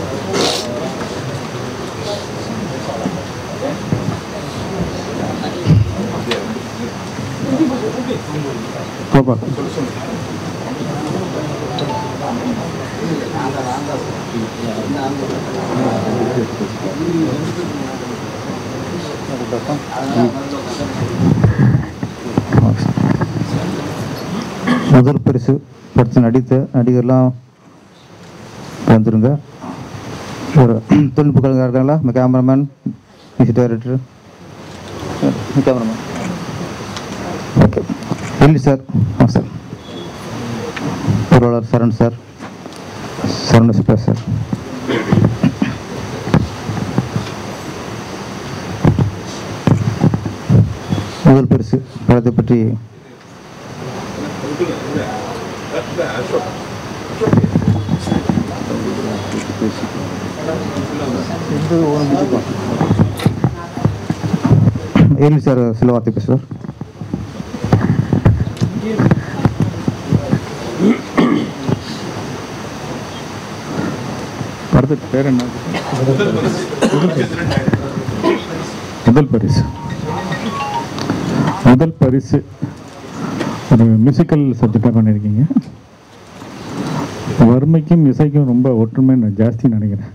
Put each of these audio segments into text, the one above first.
கோபால் முதல் பரிசு படத்தில் நடித்த நடிகர்லாம் வந்துருங்க ஒரு தொழில்நுட்ப கலைஞர் இருக்காங்களா இந்த cameraman music director cameraman okay இல்லை சார் ஆ சார் பொருளாளர் Charan sir Charan express sir முதல் பரிசு படத்தை பற்றி ஏழு சார் சில வார்த்தை பேசுவார் படத்துக்கு பேர் என்ன முதல் பரிசு முதல் பரிசு ஒரு மியூசிக்கல் சப்ஜெக்டாக பண்ணியிருக்கீங்க வறுமைக்கும் இசைக்கும் ரொம்ப ஒற்றுமை நான் ஜாஸ்தி நினைக்கிறேன்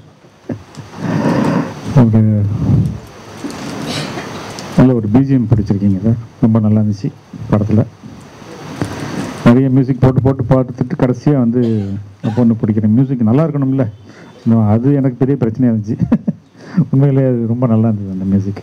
ஒரு நல்ல ஒரு பிஜிஎம் படிச்சிருக்கீங்க சார் ரொம்ப நல்லா இருந்துச்சு படத்தில் நிறைய மியூசிக் போட்டு போட்டு பார்த்துட்டு கடைசியாக வந்து நான் பொண்ணு பிடிக்கிறேன் மியூசிக் நல்லா இருக்கணும்ல இன்னும் அது எனக்கு பெரிய பிரச்சனையாக இருந்துச்சு உண்மையிலே அது ரொம்ப நல்லா இருந்தது அந்த மியூசிக்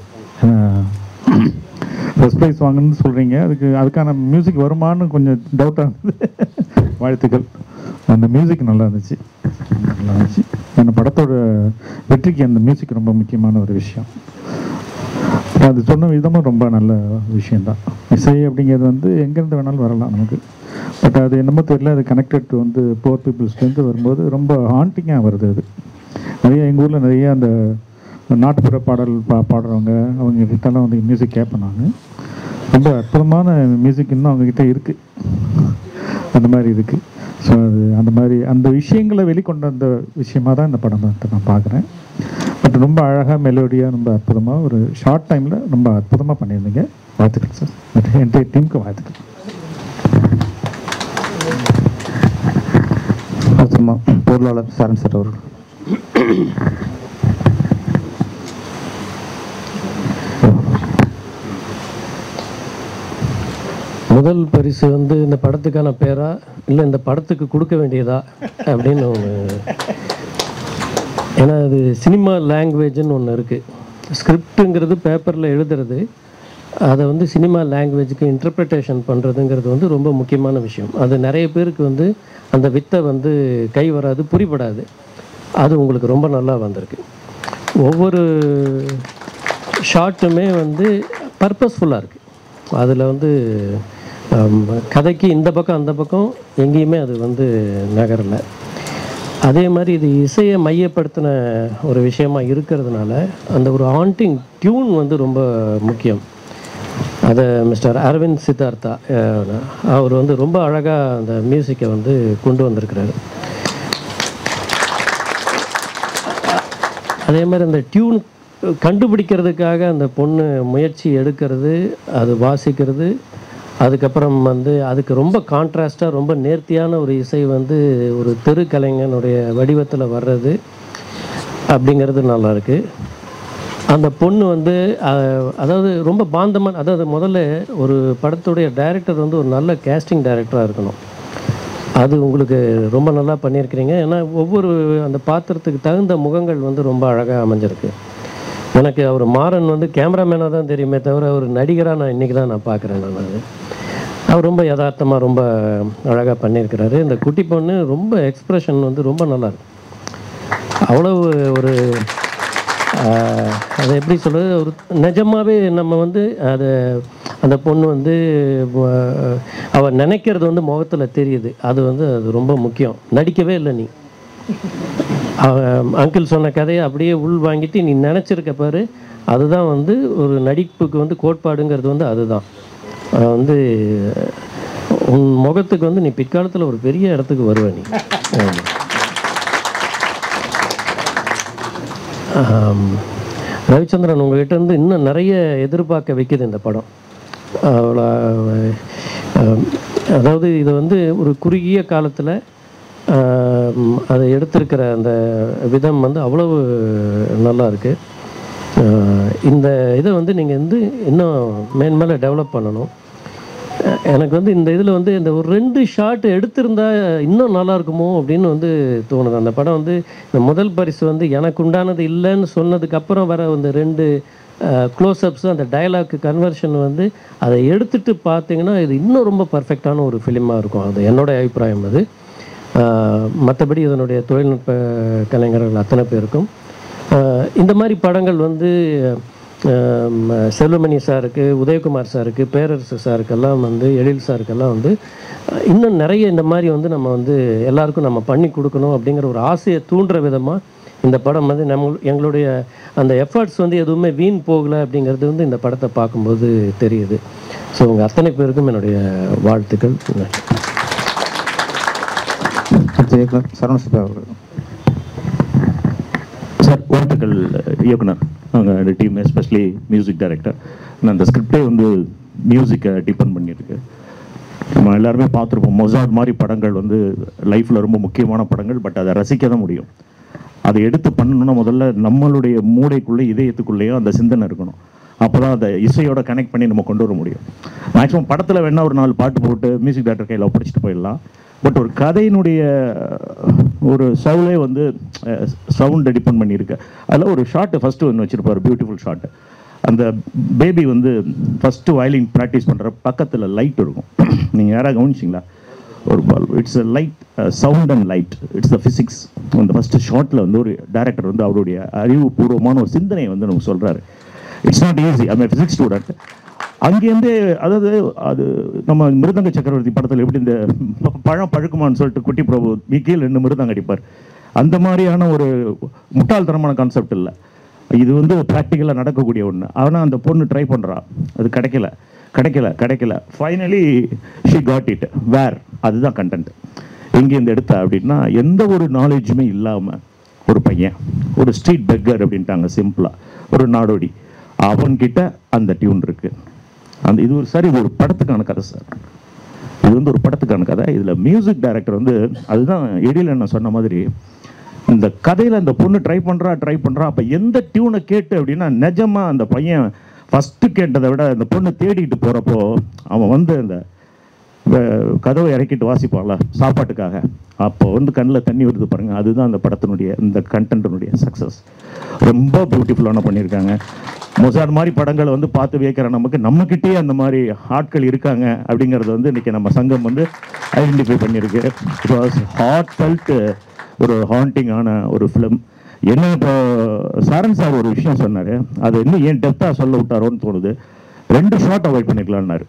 ஃபஸ்ட் ப்ரைஸ் வாங்கணும்னு சொல்கிறீங்க அதுக்கு அதுக்கான மியூசிக் வருமானு கொஞ்சம் டவுட்டாக இருந்தது வாழ்த்துக்கள் அந்த மியூசிக் நல்லா இருந்துச்சு நல்லா இருந்துச்சு அந்த படத்தோட வெற்றிக்கு அந்த மியூசிக் ரொம்ப முக்கியமான ஒரு விஷயம் அது சொன்ன விதமும் ரொம்ப நல்ல விஷயந்தான் இசை அப்படிங்கிறது வந்து எங்கேருந்து வேணாலும் வரலாம் நமக்கு பட் அது என்னமோ தெரியல அது கனெக்டட் வந்து போர் பீப்புள்ஸ்லேருந்து வரும்போது ரொம்ப ஹாண்டிங்காக வருது அது நிறைய எங்கள் ஊரில் நிறைய அந்த நாட்டுப்புற பாடல் பா பாடுறவங்க அவங்க கிட்டலாம் வந்து மியூசிக் கேட்பேன் நான் ரொம்ப அற்புதமான மியூசிக் இன்னும் அவங்கக்கிட்ட இருக்குது அந்த மாதிரி இருக்குது ஸோ அது அந்த மாதிரி அந்த விஷயங்களை வெளிக்கொண்ட அந்த விஷயமா தான் இந்த படம் வந்து நான் பார்க்குறேன் பட் ரொம்ப அழகாக மெலோடியாக ரொம்ப அற்புதமாக ஒரு ஷார்ட் டைமில் ரொம்ப அற்புதமாக பண்ணியிருந்தீங்க வாழ்த்துக்கள் சார் பட் என்டைய டீமுக்கு வாழ்த்துக்கள் அப்புறமா பொருளாளர் சரண் சார் அவர்கள் முதல் பரிசு வந்து இந்த படத்துக்கான பேரா இல்லை இந்த படத்துக்கு கொடுக்க வேண்டியதா அப்படின்னு ஒன்று ஏன்னா அது சினிமா லாங்குவேஜ்னு ஒன்று இருக்குது ஸ்கிரிப்டுங்கிறது பேப்பரில் எழுதுறது அதை வந்து சினிமா லாங்குவேஜுக்கு இன்டர்பிரிட்டேஷன் பண்ணுறதுங்கிறது வந்து ரொம்ப முக்கியமான விஷயம் அது நிறைய பேருக்கு வந்து அந்த வித்தை வந்து கை வராது புரிபடாது அது உங்களுக்கு ரொம்ப நல்லா வந்திருக்கு ஒவ்வொரு ஷார்ட்டுமே வந்து பர்பஸ்ஃபுல்லாக இருக்குது அதில் வந்து ஆம், கதைக்கு இந்த பக்கம் அந்த பக்கம் எங்கேயுமே அது வந்து நகரலை அதே மாதிரி இது இசையை மையப்படுத்தின ஒரு விஷயமா இருக்கிறதுனால அந்த ஒரு ஹாண்டிங் டியூன் வந்து ரொம்ப முக்கியம் அதை மிஸ்டர் அரவிந்த் சித்தார்த்தா அஹ், அவர் வந்து ரொம்ப அழகாக அந்த மியூசிக்கை வந்து கொண்டு வந்திருக்கிறாரு அதே மாதிரி அந்த டியூன் கண்டுபிடிக்கிறதுக்காக அந்த பொண்ணு முயற்சி எடுக்கிறது அது வாசிக்கிறது அதுக்கப்புறம் வந்து அதுக்கு ரொம்ப கான்ட்ராஸ்டாக ரொம்ப நேர்த்தியான ஒரு இசை வந்து ஒரு தெரு கலைஞனுடைய வடிவத்தில் வர்றது அப்படிங்கிறது நல்லா இருக்கு அந்த பொண்ணு வந்து அஹ், அதாவது ரொம்ப பாந்தமான அதாவது முதல்ல ஒரு படத்துடைய டைரக்டர் வந்து ஒரு நல்ல கேஸ்டிங் டைரக்டராக இருக்கணும் அது உங்களுக்கு ரொம்ப நல்லா பண்ணியிருக்கிறீங்க ஏன்னா ஒவ்வொரு அந்த பாத்திரத்துக்கு தகுந்த முகங்கள் வந்து ரொம்ப அழகாக அமைஞ்சிருக்கு எனக்கு அவர் மாறன் வந்து கேமராமேனாக தான் தெரியுமே தவிர அவர் நடிகராக நான் இன்றைக்கி தான் நான் பார்க்குறேன் நான் அது அவர் ரொம்ப யதார்த்தமாக ரொம்ப அழகாக பண்ணியிருக்கிறாரு இந்த குட்டி பொண்ணு ரொம்ப எக்ஸ்ப்ரெஷன் வந்து ரொம்ப நல்லா இருக்கு அவ்வளவு ஒரு ஆஹ், அதை எப்படி சொல்கிறது ஒரு நிஜமாகவே நம்ம வந்து அதை அந்த பொண்ணு வந்து வ- அவ நினைக்கிறது வந்து முகத்தில் தெரியுது அது வந்து அது ரொம்ப முக்கியம் நடிக்கவே இல்லை நீ அங்கிள் சொன்ன கதையை அப்படியே உள் வாங்கிட்டு நீ நினச்சிருக்க பாரு அதுதான் வந்து ஒரு நடிப்புக்கு வந்து கோட்பாடுங்கிறது வந்து அதுதான் அஹ் வந்து உன் முகத்துக்கு வந்து நீ பிற்காலத்தில் ஒரு பெரிய இடத்துக்கு வருவ நீ ஆமா. ஆம், ரவிச்சந்திரன் உங்ககிட்ட இருந்து இன்னும் நிறைய எதிர்பார்க்க வைக்குது இந்த படம் அவ்வளோ ஆம், அதாவது இது வந்து ஒரு குறுகிய காலத்தில் அதை எடுத்திருக்கிற அந்த விதம் வந்து அவ்வளவு நல்லா இருக்கு ஆஹ், இந்த இதை வந்து நீங்கள் வந்து இன்னும் மேன்மேலே டெவலப் பண்ணணும் அஹ் எனக்கு வந்து இந்த இதில் வந்து இந்த ஒரு ரெண்டு ஷாட் எடுத்திருந்தா இன்னும் நல்லா இருக்குமோ அப்படின்னு வந்து தோணுது அந்த படம் வந்து இந்த முதல் பரிசு வந்து எனக்கு உண்டானது இல்லைன்னு சொன்னதுக்கு அப்புறம் வர அந்த ரெண்டு க்ளோஸ்அப்ஸ் அந்த டயலாக் கன்வர்ஷன் வந்து அதை எடுத்துட்டு பார்த்தீங்கன்னா இது இன்னும் ரொம்ப பர்ஃபெக்டான ஒரு ஃபிலிமாக இருக்கும் அது என்னோட அபிப்பிராயம் அது மற்றபடி இதனுடைய தொழில்நுட்ப கலைஞர்கள் அத்தனை பேருக்கும் ஆஹ் இந்த மாதிரி படங்கள் வந்து ஆம், செல்வமணி சாருக்கு உதயகுமார் சாருக்கு பேரரசு சாருக்கெல்லாம் வந்து எழில் சாருக்கெல்லாம் வந்து அஹ், இன்னும் நிறைய இந்த மாதிரி வந்து நம்ம வந்து எல்லாருக்கும் நம்ம பண்ணி கொடுக்கணும் அப்படிங்கிற ஒரு ஆசையை தூண்டுற விதமாக இந்த படம் வந்து நம்ம எங்களுடைய அந்த எஃபர்ட்ஸ் வந்து எதுவுமே வீண் போகலை அப்படிங்கிறது வந்து இந்த படத்தை பார்க்கும்போது தெரியுது ஸோ உங்கள் அத்தனை பேருக்கும் என்னுடைய வாழ்த்துக்கள் நன்றி அடுத்த இயக்குனர் சரவண சிப்பா அவர்கள் சார் வாழ்த்துக்கள் இயக்குனர் நாங்கள் அந்த டீம் எஸ்பெஷலி மியூசிக் டைரக்டர் நான் அந்த ஸ்கிரிப்டே வந்து மியூசிக்கை டிபெண்ட் பண்ணியிருக்கு நம்ம எல்லாருமே பார்த்துருப்போம் மொசாட் மாதிரி படங்கள் வந்து லைஃப்பில் ரொம்ப முக்கியமான படங்கள் பட் அதை ரசிக்க தான் முடியும் அதை எடுத்து பண்ணணும்னா முதல்ல நம்மளுடைய மூளைக்குள்ளே இதயத்துக்குள்ளேயும் அந்த சிந்தனை இருக்கணும் அப்போ தான் அதை இசையோட கனெக்ட் பண்ணி நம்ம கொண்டு வர முடியும் மேக்ஸிமம் படத்தில் வேணா ஒரு நாலு பாட்டு போட்டு மியூசிக் டைரக்டர் கையில் ஒப்படைச்சிட்டு போயிடலாம் பட் ஒரு கதையினுடைய ஒரு சவுலே வந்து சவுண்டை டிபெண்ட் பண்ணியிருக்கு அதில் ஒரு ஷாட்டு ஃபஸ்ட்டு ஒன்று வச்சுருப்பார் பியூட்டிஃபுல் ஷாட்டு அந்த பேபி வந்து ஃபஸ்ட்டு வயலின் ப்ராக்டிஸ் பண்ணுற பக்கத்தில் லைட் இருக்கும் நீங்கள் யாராவது கவனிச்சிங்களா ஒரு பால் it's a light sound and light it's the physics அந்த ஃபஸ்ட்டு ஷார்ட்டில் வந்து ஒரு டேரக்டர் வந்து அவருடைய அறிவுபூர்வமான ஒரு சிந்தனையை வந்து நமக்கு சொல்கிறாரு it's not easy I physics student அங்கேருந்தே அதாவது அது நம்ம மிருதங்க சக்கரவர்த்தி படத்தில் எப்படி இந்த பழம் பழுக்குமான்னு சொல்லிட்டு குட்டி பிரபு கீழே ரெண்டு மிருதங்க அடிப்பார் அந்த மாதிரியான ஒரு முட்டாள்தனமான கான்செப்ட் இல்லை இது வந்து ப்ராக்டிக்கலாக நடக்கக்கூடிய ஒன்று ஆனால் அந்த பொண்ணு ட்ரை பண்ணுறா அது கிடைக்கல கிடைக்கல கிடைக்கல finally she got it where அதுதான் கண்டென்ட் எங்கேருந்து எடுத்தா அப்படின்னா எந்த ஒரு நாலேஜுமே இல்லாமல் ஒரு பையன் ஒரு ஸ்ட்ரீட் பெக்கர் அப்படின்ட்டாங்க சிம்பிளாக ஒரு நாடோடி அவன்கிட்ட அந்த டியூன் இருக்கு அந்த இது ஒரு சரி இது ஒரு படத்துக்கான கதை சார் இது வந்து ஒரு படத்துக்கான கதை இதில் மியூசிக் டைரக்டர் வந்து அதுதான் எடியில் நான் சொன்ன மாதிரி இந்த கதையில் அந்த பொண்ணு ட்ரை பண்ணுறா ட்ரை பண்ணுறா அப்போ எந்த டியூனை கேட்டு அப்படின்னா நிஜமாக அந்த பையன் ஃபஸ்ட்டு கேட்டதை விட அந்த பொண்ணு தேடிட்டு போகிறப்போ அவன் வந்து அந்த வ- கதவை இறக்கிட்டு வாசிப்பான்ல சாப்பாட்டுக்காக அப்போ வந்து கண்ணில் தண்ணி வருது பாருங்க அதுதான் அந்த படத்தினுடைய இந்த கண்டென்ட்டினுடைய சக்ஸஸ் ரொம்ப பியூட்டிஃபுல்லான பண்ணியிருக்காங்க மொசாட் மாதிரி படங்களை வந்து பார்த்து வியக்கிற நமக்கு நம்மக்கிட்டேயே அந்த மாதிரி ஆட்கள் இருக்காங்க அப்படிங்கிறது வந்து இன்னைக்கு நம்ம சங்கம் வந்து ஐடென்டிஃபை பண்ணியிருக்கு இட் வாஸ் ஹார்ட் ஃபெல்ட் ஒரு ஹாண்டிங்கான ஒரு ஃபிலிம் என்ன இப்போ சாரன் சார் ஒரு விஷயம் சொன்னார் அதை இன்னும் ஏன் டெப்த்தாக சொல்ல விட்டாரோன்னு தோணுது ரெண்டு ஷார்ட் அவாய்ட் பண்ணிக்கலாம்னாரு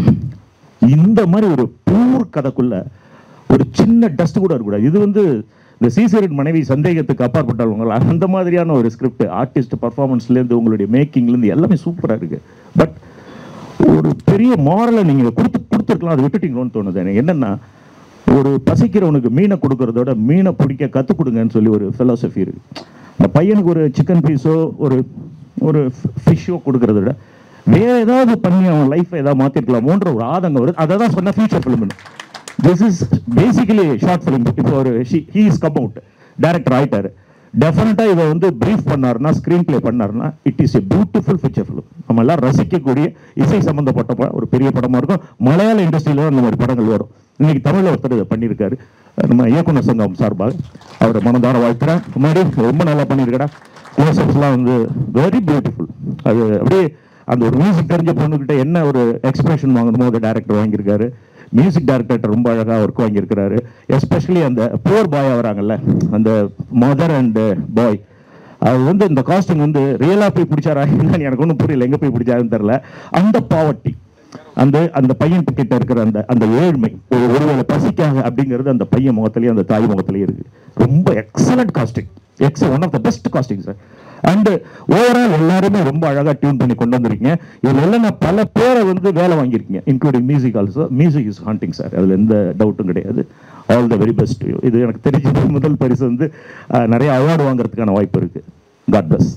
இந்த மாதிரி ஒரு பூர் கதைக்குள்ள ஒரு சின்ன டஸ்ட் கூட இருக்கக்கூடாது இது வந்து இந்த சீசரின் மனைவி சந்தேகத்துக்கு அப்பாற்பட்டவங்க அந்த மாதிரியான ஒரு ஸ்கிரிப்ட் ஆர்டிஸ்ட் பர்ஃபார்மன்ஸ்லேருந்து உங்களுடைய மேக்கிங்லேருந்து எல்லாமே சூப்பராக இருக்கு பட் ஒரு பெரிய மாரலை நீங்கள் கொடுத்து கொடுத்துருக்கலாம் அதை விட்டுட்டீங்களோன்னு தோணுது எனக்கு என்னன்னா ஒரு பசிக்கிறவனுக்கு மீனை கொடுக்கறதோட மீனை பிடிக்க கற்றுக் கொடுங்கன்னு சொல்லி ஒரு philosophy இருக்கு அந்த பையனுக்கு ஒரு சிக்கன் பீஸோ ஒரு ஒரு ஃபிஷ்ஷோ கொடுக்கறத விட வேற ஏதாவது பண்ணி அவன் லைஃப்பை ஏதாவது மாற்றிருக்கலாமோன்ற ஒரு ஆதங்கம் வருது அதை தான் சொன்ன ஃபியூச்சர் ஃபிலிம்னு this is basically short film இப்போ ஒரு he is come out director ஆயிட்டாரு டெஃபினட்டாக இதை வந்து ப்ரீஃப் பண்ணாருன்னா ஸ்க்ரீன் ப்ளே பண்ணாருன்னா it is a beautiful feature film நம்ம எல்லாம் ரசிக்கக்கூடிய இசை சம்மந்தப்பட்ட ப- ஒரு பெரிய படமா இருக்கும் மலையாள இண்டஸ்ட்ரியில தான் அந்த மாதிரி படங்கள் வரும் இன்னைக்கு தமிழ்ல ஒருத்தர் இதை பண்ணியிருக்காரு நம்ம இயக்குனர் சங்கம் சார்பாக அவரை மனதார வாழ்த்துறேன் முன்னாடி ரொம்ப நல்லா பண்ணியிருக்கடா க்ளோஸ்அப்ஸ்லாம் வந்து வெரி பியூட்டிஃபுல் அது அப்படியே அந்த ஒரு மியூசிக் தெரிஞ்ச பொண்ணுகிட்ட என்ன ஒரு எக்ஸ்பிரஷன் வாங்கணுமோ அதை டேரக்டர் வாங்கியிருக்காரு மியூசிக் டைரக்டர் ரொம்ப அழகாக ஒர்க் வாங்கியிருக்கிறாரு எஸ்பெஷலி அந்த போர் பாய் வராங்கல்ல அந்த மதர் அண்ட் பாய் அது வந்து இந்த காஸ்டிங் வந்து ரியலாக போய் பிடிச்சாரா என்னன்னு எனக்கு ஒன்றும் புரியல எங்கே போய் பிடிச்சாருன்னு தெரில அந்த பாவர்ட்டி அந்த அந்த பையன் கிட்ட இருக்கிற அந்த அந்த ஏழ்மை ஒரு ஒருவேளை பசிக்காக அப்படிங்கிறது அந்த பையன் முகத்திலேயே அந்த தாய் முகத்திலேயே இருக்கு ரொம்ப excellent casting X one of the best casting sir and overall எல்லாருமே ரொம்ப அழகா டியூன் பண்ணி கொண்டு வந்திருக்கீங்க இதுல இல்லைன்னா பல பேரை வந்து வேலை வாங்கியிருக்கீங்க including music also music is haunting sir அதுல எந்த டவுட்டும் கிடையாது ஆல் த வெரி பெஸ்ட் இது எனக்கு தெரிஞ்ச முதல் பரிசு வந்து அஹ், நிறைய அவார்டு வாங்குறதுக்கான வாய்ப்பு இருக்கு காட் பிளஸ்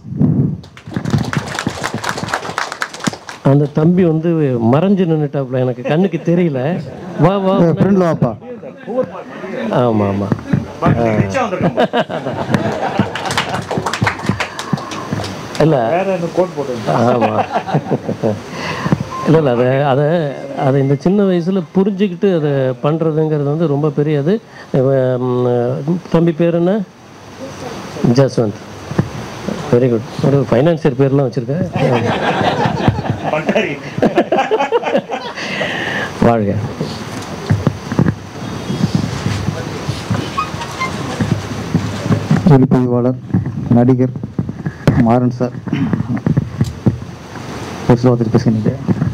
அந்த தம்பி வந்து மறைஞ்சு நின்றுட்டாப்புல எனக்கு கண்ணுக்கு தெரியல வா வா ஃப்ரெண்டில் வாப்பா ஆமாம் ஆமாம் இல்லை ஆமாம் இல்லை இல்லை அதை அதை அதை இந்த சின்ன வயசில் புரிஞ்சுக்கிட்டு அதை பண்ணுறதுங்கிறது வந்து ரொம்ப பெரிய அது ம், தம்பி பேர் என்ன ஜஸ்வந்த் வெரி குட் ஒரு ஃபைனான்சியர் பேர்லாம் வச்சுருக்கேன் வாழ்க ஒளிப்பதிவாளர் நடிகர் மாறன் சார் ஒரு ஸ்லோகத்தில் பேசுகிறீங்க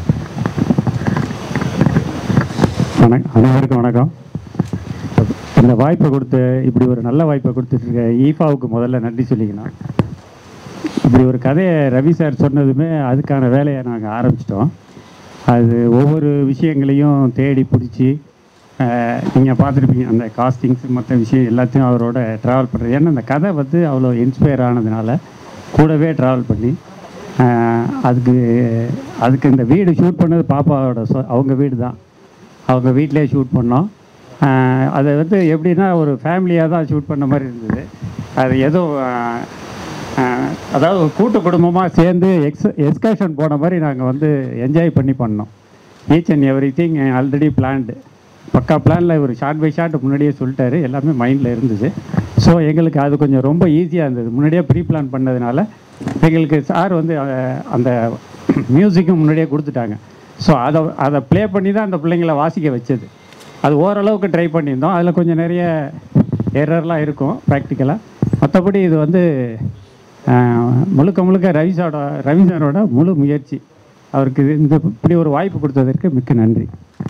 வணக்கம் அனைவருக்கும் வணக்கம் இந்த வாய்ப்பை கொடுத்து இப்படி ஒரு நல்ல வாய்ப்பை கொடுத்துட்டு இருக்க ஈஃபாவுக்கு முதல்ல நன்றி சொல்லிக்கணும் இப்படி ஒரு கதையை ரவி சார் சொன்னதுமே அதுக்கான வேலையை நாங்கள் ஆரம்பிச்சிட்டோம் அது ஒவ்வொரு விஷயங்களையும் தேடி பிடிச்சி நீங்கள் பார்த்துருப்பீங்க அந்த காஸ்டிங்ஸ் மற்ற விஷயம் எல்லாத்தையும் அவரோட ட்ராவல் பண்ணுறது ஏன்னா அந்த கதை வந்து அவ்வளோ இன்ஸ்பயர் ஆனதுனால கூடவே ட்ராவல் பண்ணி அஹ், அதுக்கு அதுக்கு இந்த வீடு ஷூட் பண்ணது பாப்பாவோட சொ- அவங்க வீடு தான் அவங்க வீட்டிலே ஷூட் பண்ணோம் ஆஹ் அது வந்து எப்படின்னா ஒரு ஃபேமிலியாக தான் ஷூட் பண்ண மாதிரி இருந்தது அது ஏதோ ஆஹ், ஆஹ், அதாவது ஒரு கூட்டு குடும்பமாக சேர்ந்து எக்ஸ் எக்ஸ்கர்ஷன் போன மாதிரி நாங்கள் வந்து என்ஜாய் பண்ணி பண்ணோம் each and every thing already planned பக்கா பிளானில் ஒரு ஷார்ட் பை ஷார்ட் முன்னாடியே சொல்லிட்டாரு எல்லாமே மைண்டில் இருந்தது ஸோ எங்களுக்கு அது கொஞ்சம் ரொம்ப ஈஸியாக இருந்தது முன்னாடியே ப்ரீ பிளான் பண்ணதுனால எங்களுக்கு சார் வந்து அஹ், அந்த மியூசிக்கும் முன்னாடியே கொடுத்துட்டாங்க ஸோ அதை அதை ப்ளே பண்ணி தான் அந்த பிள்ளைங்கள வாசிக்க வச்சது அது ஓரளவுக்கு ட்ரை பண்ணியிருந்தோம் அதில் கொஞ்சம் நிறைய எரர்லாம் இருக்கும் ப்ராக்டிக்கலாக மற்றபடி இது வந்து அஹ், முழுக்க முழுக்க ரவி சாரோட ரவி சாரோட முழு முயற்சி அவருக்கு இது- இந்த இப்படி ஒரு வாய்ப்பு கொடுத்ததற்கு மிக்க நன்றி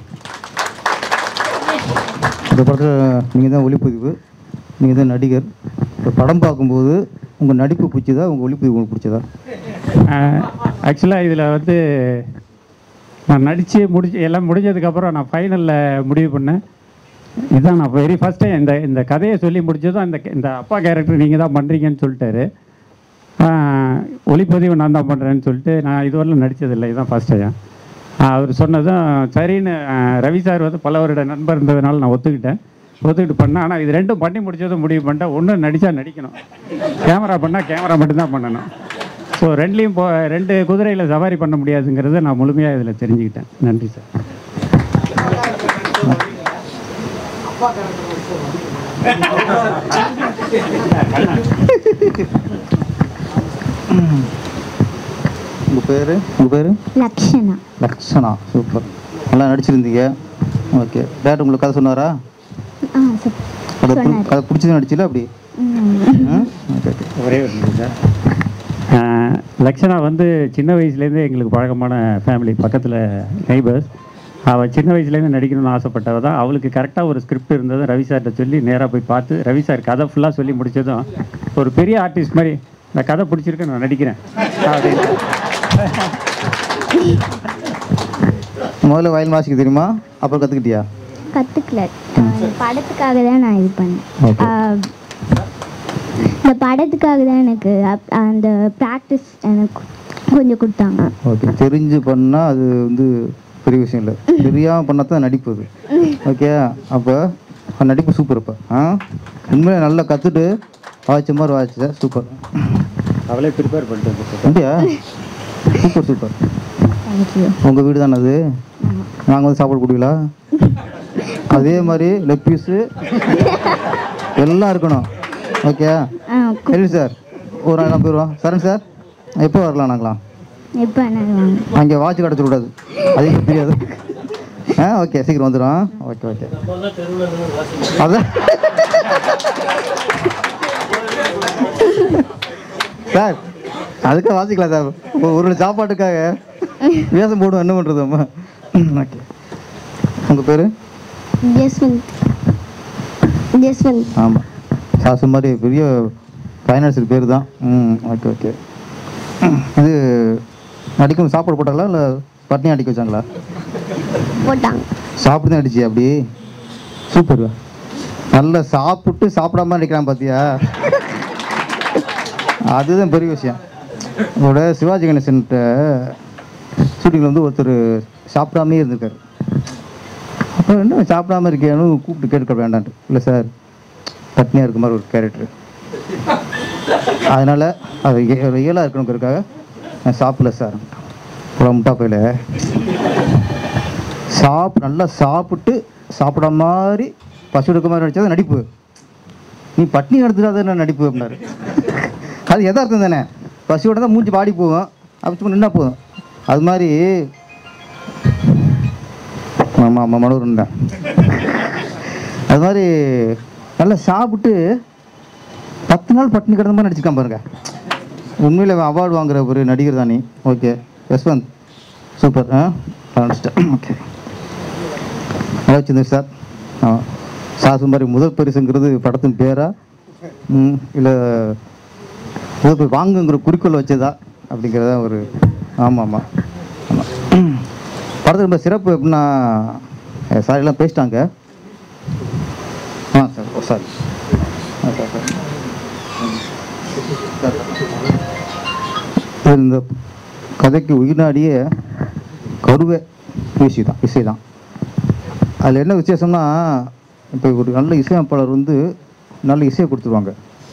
இந்த படத்தில் நீங்கள் தான் ஒளிப்பதிவு நீங்கள் தான் நடிகர் இப்போ படம் பார்க்கும்போது உங்கள் நடிப்பு பிடிச்சதா உங்கள் ஒளிப்பதிவு உங்களுக்கு பிடிச்சதா ஆக்சுவலாக இதில் வந்து நான் நடித்து முடிச்சு எல்லாம் முடிஞ்சதுக்கப்புறம் நான் ஃபைனலில் முடிவு பண்ணேன் இதுதான் நான் வெரி ஃபஸ்ட் டைம் இந்த இந்த கதையை சொல்லி முடிச்சதும் இந்த இந்த அப்பா கேரக்டர் நீங்கள் தான் பண்ணுறீங்கன்னு சொல்லிட்டாரு ஆஹ், ஒளிப்பதிவு நான் தான் பண்ணுறேன்னு சொல்லிட்டு நான் இதுவரையிலும் நடித்ததில்லை இதுதான் ஃபஸ்ட் டைம் அவர் சொன்னதும் சரின்னு ஆஹ், ரவி சார் வந்து பல வருட நண்பர் இருந்ததுனால நான் ஒத்துக்கிட்டேன் ஒத்துக்கிட்டு பண்ணேன் ஆனால் இது ரெண்டும் பண்ணி முடிச்சதும் முடிவு பண்ணிட்டேன் ஒன்று நடித்தா நடிக்கணும் கேமரா பண்ணால் கேமரா மட்டும்தான் பண்ணணும் ஸோ ரெண்டுலேயும் போ ரெண்டு குதிரையில் சவாரி பண்ண முடியாதுங்கிறத நான் முழுமையாக இதில் தெரிஞ்சுக்கிட்டேன் நன்றி சார் உங்கள் பேர் உங்கள் பேர் லக்ஷனா லக்ஷனா சூப்பர் நல்லா நடிச்சிருந்தீங்க ஓகே டேரக்டர் உங்களுக்கு கதை சொன்னாரா ஆ சார் கதை பு- சொன்னார். கதை பிடிச்சது நடிச்சில அப்படி ம்? ஓகே ஓகே ஒரே ஒரு நிமிஷம் சார் ஆஹ், லக்ஷனா வந்து சின்ன வயசுலேருந்தே எங்களுக்கு பழக்கமான ஃபேமிலி பக்கத்தில் நெய்பர்ஸ் அவள் சின்ன வயசுலேருந்து நடிக்கணும்னு ஆசைப்பட்டவ தான் அவளுக்கு கரெக்டாக ஒரு ஸ்கிரிப்ட் இருந்ததும் ரவி சார்கிட்ட சொல்லி நேராக போய் பார்த்து ரவி சார் கதை ஃபுல்லாக சொல்லி முடிச்சதும் ஒரு பெரிய ஆர்டிஸ்ட் மாதிரி இந்த கதை பிடிச்சிருக்கு நான் நடிக்கிறேன் அப்படின்னு முதல்ல வயல் வாசிக்க தெரியுமா அப்புறம் கற்றுக்கிட்டியா கற்றுக்கல படத்துக்காக தான் நான் இது பண்ணேன் Okay. ஆ, இந்த படத்துக்காக தான் எனக்கு அப்- அந்த ப்ராக்டிஸ் எனக்கு கொஞ்சம் கொடுத்தாங்க ஓகே தெரிஞ்சு பண்ணால் அது வந்து பெரிய விஷயம் இல்லை தெரியாமல் பண்ணால் தான் நடிப்பு அது ஓகே அப்போ நடிப்பு சூப்பர் இப்போ ஆ உண்மையிலே நல்லா கற்றுட்டு வாய்ச்ச மாதிரி வாய்ச்ச சூப்பர் அவளே ப்ரிப்பேர் பண்ணிட்டு வந்து அப்படியா சூப்பர் சூப்பர் தேங்க்யூ உங்கள் வீடு தானே அது நாங்கள் வந்து சாப்பாடு கொடுவீங்களா அதே மாதிரி லெக் பீஸு எல்லாம் இருக்கணும் ஓகே ஆ சரி சார் ஒரு நாள் போயிடுவோம் சரண் சார் எப்போ வரலாம் நாங்களாம் எப்போ வேணாலும் வாங்க அங்கே வாட்ச் கிடச்சி விடாது அது எங்களுக்கு தெரியாது ஆ ஓகே சீக்கிரம் வந்துடும் ஓகே ஓகே அதான் சார் அதுக்காக வாசிக்கலாம் சார் ஒரு ஒரு நாள் சாப்பாட்டுக்காக வேஷம் போடுவோம் என்ன பண்ணுறது அம்மா ஓகே உங்கள் பேர் ஜஸ்வந்த் ஜஸ்வந்த் ஆமாம் சாசு மாதிரி பெரிய ஃபைனான்ஸர் பேர் தான் ம் ஓகே ஓகே இது நடிக்கும் சாப்பாடு போட்டாங்களா இல்லை பட்னி அடிக்க வச்சாங்களா போட்டாங்க சாப்பிட்டு தான் அடிச்சியா அப்படி சூப்பர் நல்லா சாப்பிட்டு சாப்பிடாம அடிக்கிறான் பார்த்தியா அதுதான் பெரிய விஷயம் இதோட சிவாஜி கணேசன்கிட்ட ஷூட்டிங்கில் வந்து ஒருத்தர் சாப்பிடாமே இருந்திருக்காரு அப்போ என்ன சாப்பிடாம இருக்கேன்னு கூப்பிட்டு கேட்க வேண்டான்ட்டு இல்லை சார் பட்னியாக இருக்க மாதிரி ஒரு கேரக்டர் அதனால் அது ரியலாக இருக்கணுங்கிறதுக்காக நான் சாப்பிடல சார் இவ்வளோ முட்டா போயில சாப் நல்லா சாப்பிட்டு சாப்பிட மாதிரி பசு எடுக்க மாதிரி நடிச்சது நடிப்பு நீ பட்னி எடுத்துட்டு அது என்ன நடிப்பு அப்படின்னாரு அது எதார்த்தம் தானே பசியோட தான் மூஞ்சி பாடி போகும் அப்படி சும்மா நின்னா போதும் அது மாதிரி ஆமாம் ஆமாம் மனோரன் தான் அது மாதிரி நல்லா சாப்பிட்டு பத்து நாள் பட்டினி கிடந்த மாதிரி நடிச்சிருக்கான் பாருங்க உண்மையில் அவார்டு வாங்குற ஒரு நடிகர் தானே ஓகே யஸ்வந்த் சூப்பர் ஆ நடிச்சிட்டேன் ஓகே நல்லா வச்சிருந்தேன் சார் ஆ சாசு மாதிரி முதல் பரிசுங்கிறது படத்தின் பேரா ம் இல்லை முதல் பரிசு வாங்குங்கிற குறிக்கோள் வச்சதா அப்படிங்கிறத ஒரு ஆமாம் ஆமாம் ஆமாம் படத்துக்கு ரொம்ப சிறப்பு எப்படின்னா சார் எல்லாம் பேசிட்டாங்க ஆ சார் ஓ சாரி ஆ சார் சார் இது இந்த கதைக்கு உயிர்நாடியே கருவே இசை தான் இசை தான் அதில் என்ன விசேஷம்னா இப்போ ஒரு நல்ல இசையமைப்பாளர் வந்து நல்ல இசையை கொடுத்துருவாங்க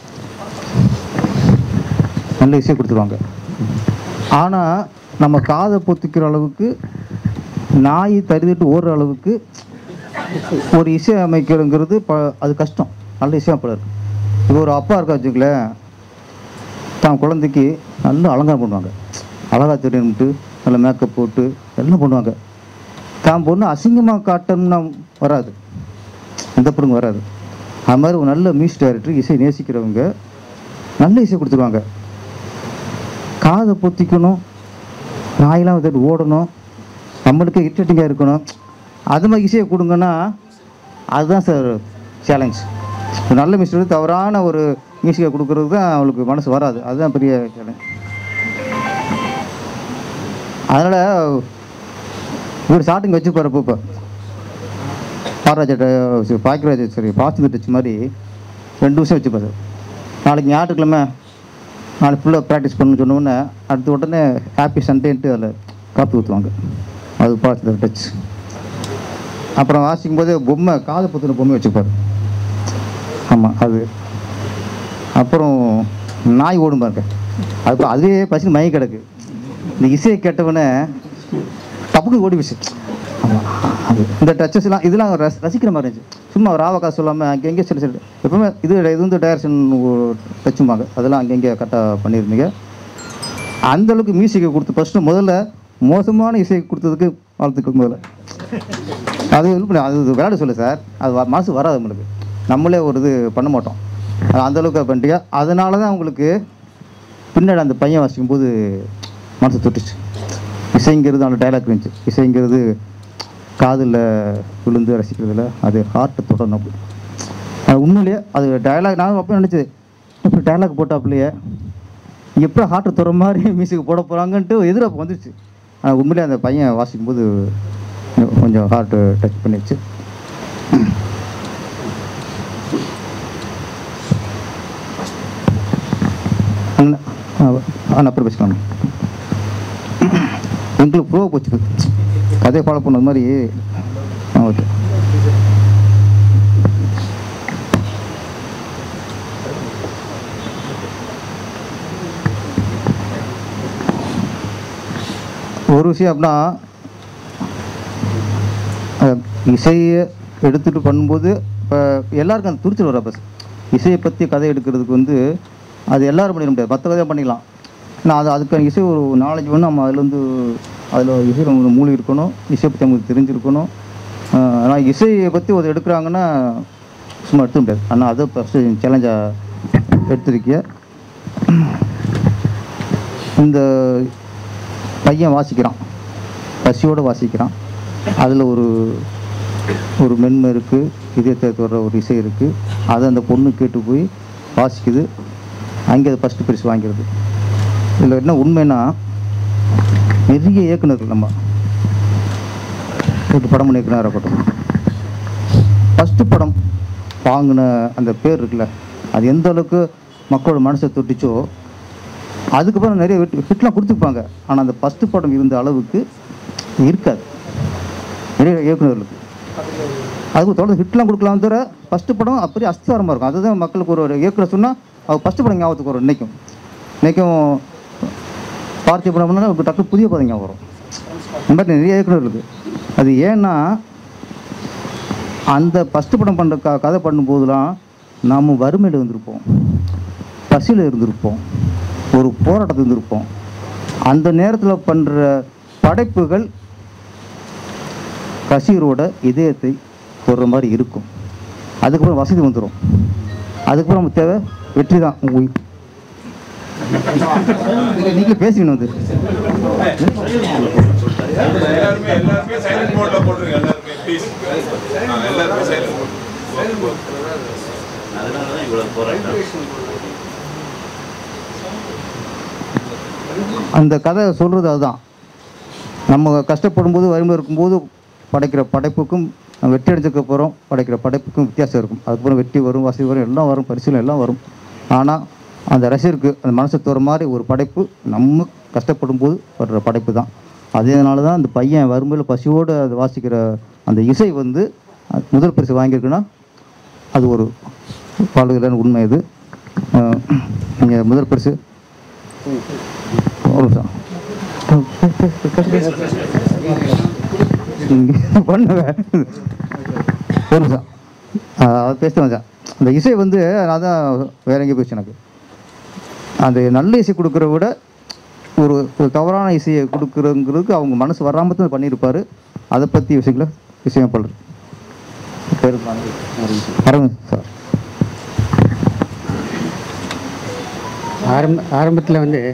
நல்ல இசையை கொடுத்துருவாங்க ஆனால் நம்ம காதை பொத்திக்கிற அளவுக்கு நாய் தருதிட்டு ஓடுற அளவுக்கு ஒரு இசை அமைக்கிறங்கிறது ப அது கஷ்டம் நல்ல இசையமைப்பாளர் இப்போ ஒரு அப்பா இருக்கா வச்சுங்களேன் தான் குழந்தைக்கு நல்ல அலங்காரம் பண்ணுவாங்க அழகா தெரியணும்ட்டு நல்ல மேக்கப் போட்டு எல்லாம் பண்ணுவாங்க தான் பொண்ணு அசிங்கமாக காட்டணும்னா வராது எந்த பொண்ணுங்க வராது அது மாதிரி ஒரு நல்ல மியூசிக் டைரக்டர் இசை நேசிக்கிறவங்க நல்ல இசை கொடுத்துருவாங்க காதை பொத்திக்கணும் நாயெல்லாம் வந்துட்டு ஓடணும் நம்மளுக்கு இரிட்டேட்டிங்காக இருக்கணும் அது மாதிரி இசையை கொடுங்கன்னா அதுதான் சார் சேலஞ்ச் நல்ல மியூசிக் தவறான ஒரு மியூசிக்கை கொடுக்கறது தான் அவளுக்கு மனசு வராது அதுதான் பெரிய சேலஞ்ச் அதனால் இவர் ஸ்டார்டிங் வச்சு போகிறப்ப இப்போ பாராஜட்ட பாக்கியராஜ சரி பாஸ்து டச் மாதிரி ரெண்டு வருஷம் வச்சுப்பாரு நாளைக்கு ஞாயிற்றுக்கிழமை நாளைக்கு ஃபுல்லாக ப்ராக்டிஸ் பண்ணு சொன்ன உடனே அடுத்த உடனே ஹாப்பி சண்டேன்ட்டு அதில் காப்பி ஊற்றுவாங்க அது பாஸ்து டச் அப்புறம் வாசிக்கும் போது பொம்மை காது புத்துன பொம்மை வச்சுப்பாரு ஆமாம் அது அப்புறம் நாய் ஓடும் பாருங்க அது அதுவே பசி மயங்கி கிடக்கு இந்த இசையை கேட்டவொடனே டப்புக்கு ஓடி போச்சு ஆமாம் அது இந்த டச்சஸ்லாம் இதெல்லாம் ரசி ரசிக்கிற மாதிரி இருந்துச்சு சும்மா ராவக்கா சொல்லாமல் அங்கங்கே சில சில எப்பவுமே இது இது வந்து டைரக்ஷன் டச்சும்பாங்க அதெல்லாம் அங்கங்கே கரெக்டாக பண்ணியிருந்தீங்க அந்த அளவுக்கு மியூசிக்கை கொடுத்து ஃபஸ்ட்டு முதல்ல மோசமான இசை கொடுத்ததுக்கு வாழ்த்துக்கள் முதல்ல அது இது பண்ண- அது விளையாட சொல்லு சார் அது வ- மனசு வராது நம்மளுக்கு நம்மளே ஒரு இது பண்ண மாட்டோம் அது அந்த அளவுக்கு பண்ணிட்டீங்க அதனால தான் உங்களுக்கு பின்னாடி அந்த பையன் வாசிக்கும் போது மனசு தொட்டுச்சு இசைங்கிறது அந்த டைலாக் இருந்துச்சு இசைங்கிறது காதில் விழுந்து ரசிக்கிறதுல அது ஹார்ட்டை தொடரணும் அப்படி அது உண்மையிலேயே அது டைலாக் நான் அப்போ நினச்சது இப்படி டைலாக் போட்டாப்புலையே எப்போ ஹார்ட்டை தொடுற மாதிரி மியூசிக் போட போகிறாங்கன்ட்டு எதிர்ப்பு வந்துச்சு ஆனால் உண்மையிலேயே அந்த பையன் வாசிக்கும் போது கொஞ்சம் ஹார்ட் டச் பண்ணிடுச்சு அண்ணா, ஆ, ஆ, அப்புறம் பேசிக்கலாம் எங்களுக்கு ப்ரோ போச்சு கதையை ஃபாலோ பண்ணது மாதிரி ஆ ஓகே ஒரு விஷயம் அப்படின்னா அஹ், இசையை எடுத்துகிட்டு பண்ணும்போது இப்போ எல்லாருக்கும் அந்த துரிச்சல் வர பஸ் இசையை பற்றி கதை எடுக்கிறதுக்கு வந்து அது எல்லாரும் பண்ணிட முடியாது மற்ற கதையாக பண்ணிக்கலாம் நான் அது அதுக்கான இசை ஒரு நாலேஜ் வேணும் நம்ம அதில் வந்து அதில் இசை நம்ம மூழ்கி இருக்கணும் இசையை பற்றி நமக்கு தெரிஞ்சிருக்கணும் அஹ், ஆனால் இசையை பற்றி ஒரு எடுக்கிறாங்கன்னா சும்மா எடுத்துக்க முடியாது ஆனால் அதை ஃபஸ்ட்டு சேலஞ்சாக எடுத்திருக்கிய இந்த பையன் வாசிக்கிறான் பசியோடு வாசிக்கிறான் அதில் ஒரு ஒரு மென்மை இருக்குது இதயத்தை தொடர ஒரு இசை இருக்குது அதை அந்த பொண்ணு கேட்டு போய் வாசிக்குது அங்கே அது ஃபஸ்ட்டு பரிசு வாங்கிறது இதில் என்ன உண்மைன்னா நிறைய இயக்குனர்கள் நம்ம ஒரு படம் இயக்குனராக இருக்கட்டும் ஃபஸ்ட்டு படம் வாங்கின அந்த பேர் இருக்குல்ல அது எந்த அளவுக்கு மக்களோட மனசை தொட்டுச்சோ அதுக்கப்புறம் நிறைய ஹிட் ஹிட்லாம் கொடுத்துருப்பாங்க ஆனால் அந்த ஃபஸ்ட்டு படம் இருந்த அளவுக்கு இருக்காது நிறைய இயக்குநர்களுக்கு அதுக்கு தொடர்ந்து ஹிட்லாம் கொடுக்கலாம் தவிர ஃபஸ்ட்டு படம் அப்படியே அஸ்திவாரமாக இருக்கும் அதுதான் மக்களுக்கு ஒரு ஒரு இயக்குனர் சொன்னால் அவர் ஃபஸ்ட்டு படம் ஞாபகத்துக்கு வரும் இன்றைக்கும் இன்றைக்கும் பார்த்திப படம்னா அவருக்கு டக்கு புதிய படம் ஞாபகம் வரும் இந்த மாதிரி நிறைய இயக்குனர் இருக்குது அது ஏன்னா அந்த ஃபஸ்ட்டு படம் பண்ணுற க கதை பண்ணும்போதெல்லாம் நாம் வறுமையில் இருந்திருப்போம் பசியில் இருந்திருப்போம் ஒரு போராட்டத்தில் இருந்திருப்போம் அந்த நேரத்தில் பண்ணுற படைப்புகள் ரசிகரோட இதயத்தை தொடுற மாதிரி இருக்கும் அதுக்கப்புறம் வசதி வந்துடும் அதுக்கப்புறம் நமக்கு தேவை வெற்றி தான் நீங்கள் பேசிக்கணும் வந்து எல்லாருமே எல்லாருமே சைலண்ட் மோட்ல போட்டுருங்க எல்லாருமே ப்ளீஸ் எல்லாருமே சைலண்ட் மோட் அந்த கதை சொல்கிறது அதுதான் நம்ம கஷ்டப்படும்போது வறுமை இருக்கும்போது படைக்கிற படைப்புக்கும் நம்ம வெற்றி அடைஞ்சதுக்கு அப்புறம் படைக்கிற படைப்புக்கும் வித்தியாசம் இருக்கும் அதுக்கப்புறம் வெற்றி வரும் வசதி வரும் எல்லாம் வரும் பரிசீலனை எல்லாம் வரும் ஆனால் அந்த ரசிகருக்கு அந்த மனசு தோற மாதிரி ஒரு படைப்பு நம்ம கஷ்டப்படும் போது வர்ற படைப்பு தான் அதனால தான் அந்த பையன் வறுமையில் பசியோடு அதை வாசிக்கிற அந்த இசை வந்து அது முதல் பரிசு வாங்கியிருக்குன்னா அது ஒரு பாடல்களான உண்மை இது நீங்கள் முதல் பரிசு ஒரு நிமிஷம். நீங்க பண்ணுவேன் ஒரு நிமிஷம் அதை பேசிட்டு வந்தேன் அந்த இசை வந்து நான் தான் வேற எங்கேயும் போயிடுச்சு எனக்கு அந்த நல்ல இசை கொடுக்குற விட ஒரு ஒரு தவறான இசையை கொடுக்குறங்கிறதுக்கு அவங்க மனசு வராமல் தான் பண்ணியிருப்பாரு அதை பற்றி விஷயங்கள விஷயம் பண்றது பேர் அரவிந்த் சார் ஆரம்ப ஆரம்பத்தில் வந்து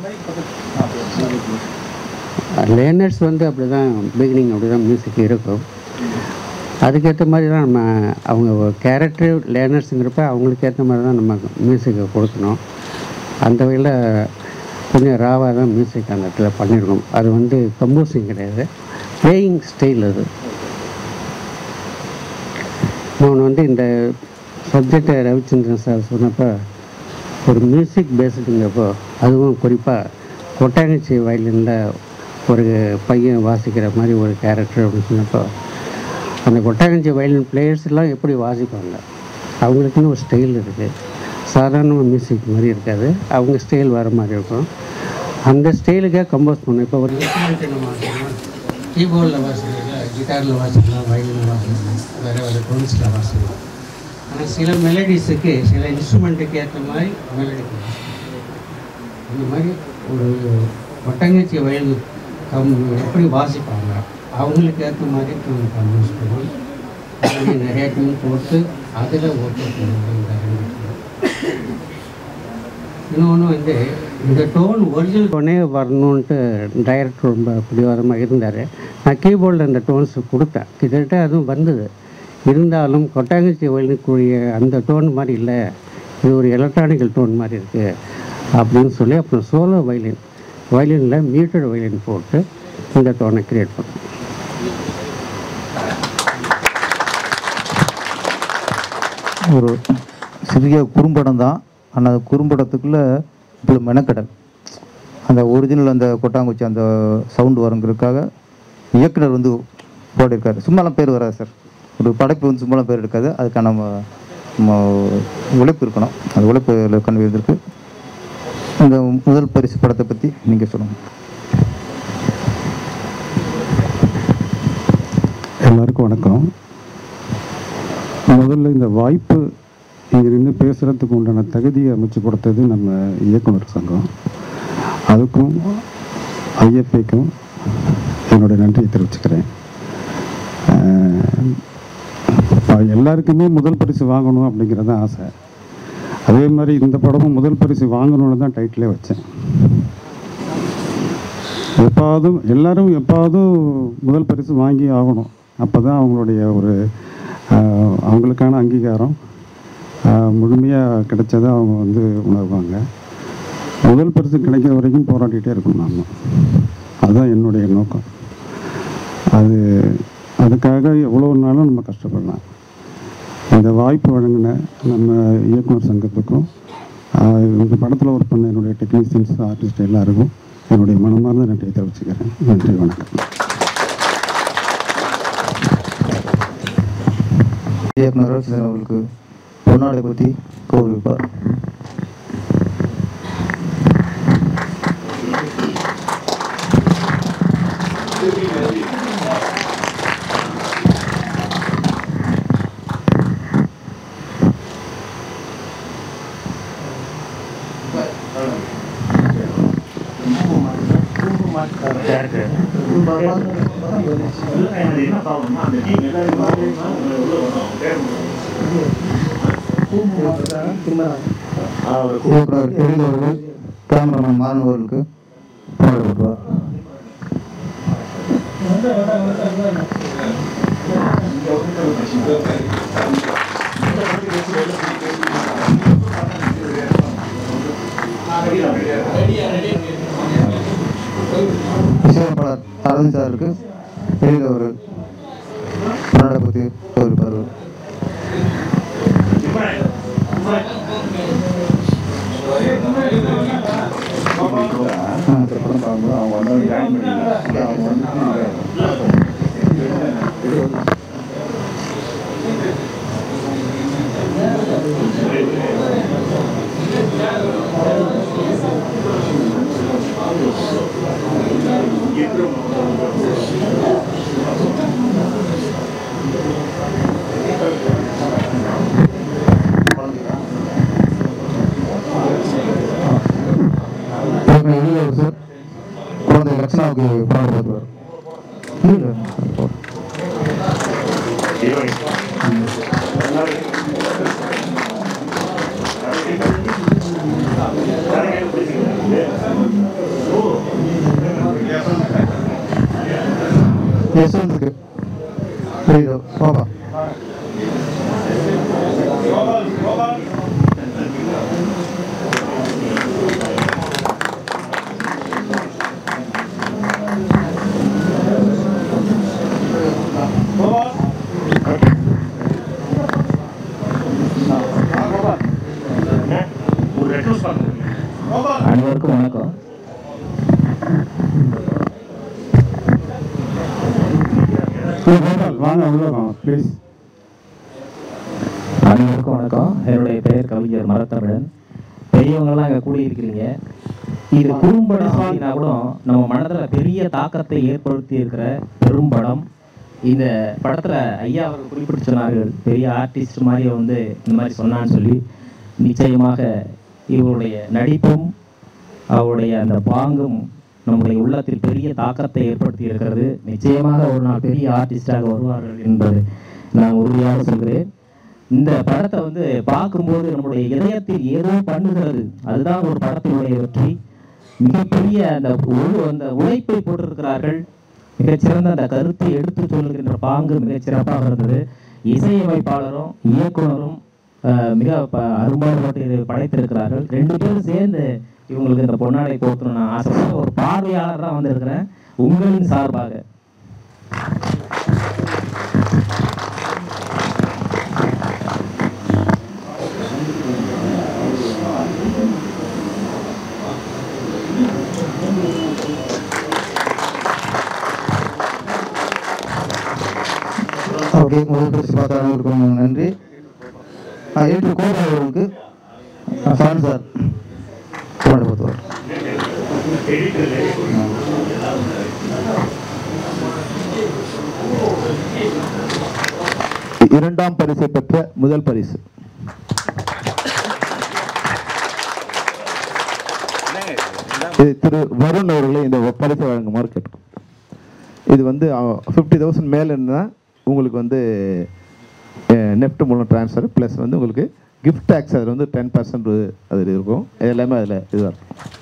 லேர்னர்ஸ் வந்து அப்படி தான் பிகினிங் அப்படி தான் மியூசிக் இருக்கும் அதுக்கேற்ற மாதிரி தான் நம்ம அவங்க கேரக்டர் லேர்னர்ஸுங்கிறப்ப அவங்களுக்கு ஏற்ற மாதிரி தான் நம்ம மியூசிக்கை கொடுக்கணும் அந்த வகையில் கொஞ்சம் ராவாக தான் மியூசிக் அந்த இடத்துல பண்ணியிருக்கோம் அது வந்து கம்போசிங் கிடையாது ப்ளேயிங் ஸ்டைல் அது இன்னொன்று வந்து இந்த சப்ஜெக்டை ரவிச்சந்திரன் சார் சொன்னப்போ ஒரு மியூசிக் பேஸ்டுங்கிறப்போ அதுவும் குறிப்பாக கொட்டாங்கச்சி வயலினில் ஒரு பையன் வாசிக்கிற மாதிரி ஒரு கேரக்டர் அப்படின்னு சொன்னப்போ அந்த கொட்டாங்கச்சி வயலின் பிளேயர்ஸ் எல்லாம் எப்படி வாசிப்பாங்க அவங்களுக்குன்னு ஒரு ஸ்டைல் இருக்குது சாதாரண மியூசிக் மாதிரி இருக்காது அவங்க ஸ்டைல் வர மாதிரி இருக்கும் அந்த ஸ்டைலுக்காக கம்போஸ் பண்ணோம் இப்போ ஒரு கீபோர்டில் வாசிக்கலாம் கிட்டாரில் வாசிக்கலாம் வயலினில் வாசிக்கலாம் வேறு வேறு டோன்ஸில் வாசிக்கலாம் ஆனால் சில மெலடிஸுக்கு சில இன்ஸ்ட்ருமெண்ட்டுக்கு ஏற்ற மாதிரி மெலடி இந்த மாதிரி ஒரு ஒட்டங்கச்சி வயல் கம் எப்படி வாசிப்பாங்க அவங்களுக்கு ஏற்ற மாதிரி டியூன் கம்போஸ் பண்ணி அதுலேயே நிறைய டியூன் போட்டு அதில் ஓகே இன்னொன்று வந்து இந்த டோன் ஒரிஜினல் டோனே வரணுன்ட்டு டைரக்டர் ரொம்ப பிடிவாதமாக இருந்தார் நான் கீபோர்டில் அந்த டோன்ஸ் கொடுத்தேன் கிட்டத்தட்ட அதுவும் வந்தது இருந்தாலும் கொட்டாங்கச்சி வயலுக்குரிய அந்த டோன் மாதிரி இல்லை இது ஒரு எலக்ட்ரானிக்கல் டோன் மாதிரி இருக்குது அப்படின்னு சொல்லி அப்புறம் சோலோ வயலின் வயலினில் மியூட்டட் வயலின் போட்டு இந்த டோனை கிரியேட் பண்ணோம் ஒரு சிறிய குறும்படம் தான் ஆனால் அந்த குறும்படத்துக்குள்ளே இவ்வளோ மெனக்கடல் அந்த ஒரிஜினல் அந்த கொட்டாங்குச்சி அந்த சவுண்டு வருங்கிறதுக்காக இயக்குனர் வந்து போட்டிருக்காரு சும்மாலாம் பேர் வராது சார் ஒரு படைப்பு வந்து சும்மாலாம் பேர் எடுக்காது அதுக்கான நம்ம நம்ம உழைப்பு இருக்கணும் அந்த உழைப்பு கண்டு இருந்திருக்கு இந்த முதல் பரிசு படத்தை பற்றி நீங்கள் சொல்லுங்கள் எல்லாருக்கும் வணக்கம் முதல்ல இந்த வாய்ப்பு இங்கே நின்று பேசுகிறதுக்கு உண்டான தகுதியை அமைச்சு கொடுத்தது நம்ம இயக்குனர் சங்கம் அதுக்கும் ஐஎஃப்ஏக்கும் என்னோட நன்றியை தெரிவிச்சுக்கிறேன் அஹ் எல்லாருக்குமே முதல் பரிசு வாங்கணும் அப்படிங்கிறது தான் ஆசை அதே மாதிரி இந்த படமும் முதல் பரிசு வாங்கணும்னு தான் டைட்டிலே வச்சேன் எப்பாவதும் எல்லாரும் எப்பாவதும் முதல் பரிசு வாங்கி ஆகணும் அப்போ தான் அவங்களுடைய ஒரு ஆஹ், அவங்களுக்கான அங்கீகாரம் முழுமையாக கிடைச்சதை அவங்க வந்து உணர்வாங்க முதல் பரிசு கிடைக்கிற வரைக்கும் போராடிட்டே இருக்கணும் நாம அதுதான் என்னுடைய நோக்கம் அது அதுக்காக எவ்வளோ நாளும் நம்ம கஷ்டப்படலாம் இந்த வாய்ப்பு வழங்கின நம்ம இயக்குனர் சங்கத்துக்கும் ஆஹ் இந்த படத்தில் ஒர்க் பண்ண என்னுடைய டெக்னீஷியன்ஸ் ஆர்டிஸ்ட் எல்லாருக்கும் என்னுடைய மனமார்ந்த நன்றியை தெரிவிச்சுக்கிறேன் நன்றி வணக்கம் இயக்குனர் ரவிச்சந்திரன் அவர்களுக்கு பொன்னாடை பற்றி கௌரவிப்பார் இயக்குனர் எழில் அவர்கள் கேமராமேன் மாறன் அவர்களுக்கு பொன்னாடை போட்டுவார் இசையமைப்பாளர் அரவிந்த் சாருக்கு எழில் அவர்கள் பொன்னாடை பற்றி கௌரவிப்பார் இயக்குனர் எழில் அவர் சார் குழந்தை லக்ஷனாவுக்கு பொன்னாடை போட்டுவார் இல்லை யஷ்வந்த்க்கு புரியுதோ பாப்பா அனைவருக்கும் வணக்கம் வாங்க உள்ள வாங்க ப்ளீஸ் அனைவருக்கும் வணக்கம் என்னுடைய பெயர் கவிஞர் மரத்தமிழன் பெரியவங்கெல்லாம் இங்கே கூடியிருக்கிறீங்க இது குறும்படம் அப்படின்னா கூட நம்ம மனதில் பெரிய தாக்கத்தை ஏற்படுத்தி இருக்கிற பெரும்படம் இந்த படத்தில் ஐயா அவர்கள் குறிப்பிட்டு சொன்னார்கள் பெரிய ஆர்டிஸ்ட் மாதிரி வந்து இந்த மாதிரி சொன்னான்னு சொல்லி நிச்சயமாக இவருடைய நடிப்பும் அவருடைய அந்த பாங்கும் நம்முடைய உள்ளத்தில் பெரிய தாக்கத்தை ஏற்படுத்தி இருக்கிறது நிச்சயமாக ஒரு நாள் பெரிய ஆர்டிஸ்டாக வருவார்கள் என்பது நான் உறுதியாக சொல்கிறேன் இந்த படத்தை வந்து பார்க்கும்போது நம்முடைய இதயத்தில் ஏதோ பண்ணுகிறது அதுதான் ஒரு படத்தினுடைய வெற்றி மிகப்பெரிய அந்த உழு அந்த உழைப்பை போட்டிருக்கிறார்கள் மிகச்சிறந்த அந்த கருத்தை எடுத்து சொல்லுகின்ற பாங்கு மிகச்சிறப்பாக இருந்தது இசையமைப்பாளரும் இயக்குனரும் அஹ், மிக ப- அரும்பாடுபட்டு இதை படைத்திருக்கிறார்கள் ரெண்டு பேரும் சேர்ந்து இவங்களுக்கு இந்த பொன்னாடை போர்த்தணும் நான் ஆசைப்பட்ட ஒரு பார்வையாளர் தான் வந்திருக்கிறேன் உங்களின் சார்பாக ஓகே முதல் பரிசு பார்த்த அனைவருக்கும் நன்றி ஆ, ஏற்று கோபு அவர்களுக்கு ஆ, சான் சார் பொன்னாடை போட்டுவார் இரண்டாம் பரிசை பெற்ற முதல் பரிசு இது திரு வருண் அவர்களை இந்த பரிசை வழங்குமாறு கேட்டுக்கோம் இது வந்து ஃபிஃப்டி தௌசண்ட் மேலேன்னா உங்களுக்கு வந்து நெஃப்ட் மூலம் ட்ரான்ஸ்ஃபர் ப்ளஸ் வந்து உங்களுக்கு கிஃப்ட் டேக்ஸ் அதில் வந்து டென் பர்சன்ட் அதில் இருக்கும் எல்லாமே அதில் இதுவாக இருக்கும்